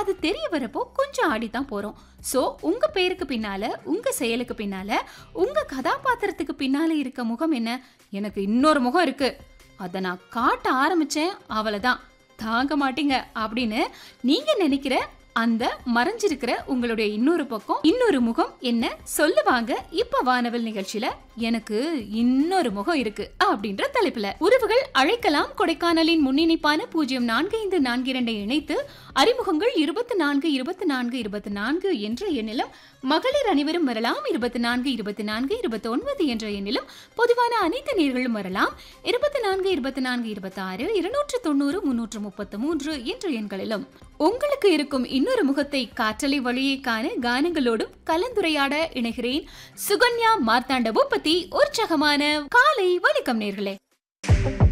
அது தெரிய வரப்போ கொஞ்சம் ஆடித்தான் போறோம் சோ உங்க பேருக்கு பின்னால உங்க செயலுக்கு பின்னால உங்க கதாபாத்திரத்துக்கு பின்னால இருக்க முகம் என்ன எனக்கு இன்னொரு முகம் இருக்கு அதை நான் காட்ட ஆரம்பிச்சேன் அவ்வளவுதான் தாங்க மாட்டீங்க அப்படின்னு நீங்க நினைக்கிற அந்த மறைஞ்சிருக்கிற உங்களுடைய இன்னொரு பக்கம் இன்னொரு முகம் என்ன சொல்லுவாங்க இப்ப வானவல் நிகழ்ச்சியில எனக்கு இன்னொரு முகம் இருக்கு அப்படின்ற தலைப்புல உறவுகள் அழைக்கலாம் கொடைக்கானலின் முன்னிணைப்பான பூஜ்ஜியம் நான்கு ஐந்து நான்கு இரண்டை இணைத்து அறிமுகங்கள் இருபத்தி நான்கு இருபத்தி நான்கு இருபத்தி நான்கு என்ற எண்ணிலும் மகளிர் அனைவரும் வரலாம் இருபத்தி நான்கு இருபத்தி நான்கு இருபத்தி ஒன்பது என்ற எண்ணிலும் பொதுவான அனைத்து நேர்களும் வரலாம் இருபத்தி நான்கு இருபத்தி நான்கு இருபத்தி ஆறு இருநூற்று தொண்ணூறு முன்னூற்று முப்பத்து மூன்று என்ற எண்களிலும் உங்களுக்கு இருக்கும் இன்னொரு முகத்தை காற்றலை வழியே காண கானங்களோடும் கலந்துரையாட இணைகிறேன் சுகன்யா மார்த்தாண்ட பூபதி உற்சாகமான காலை வணக்கம் நேர்களே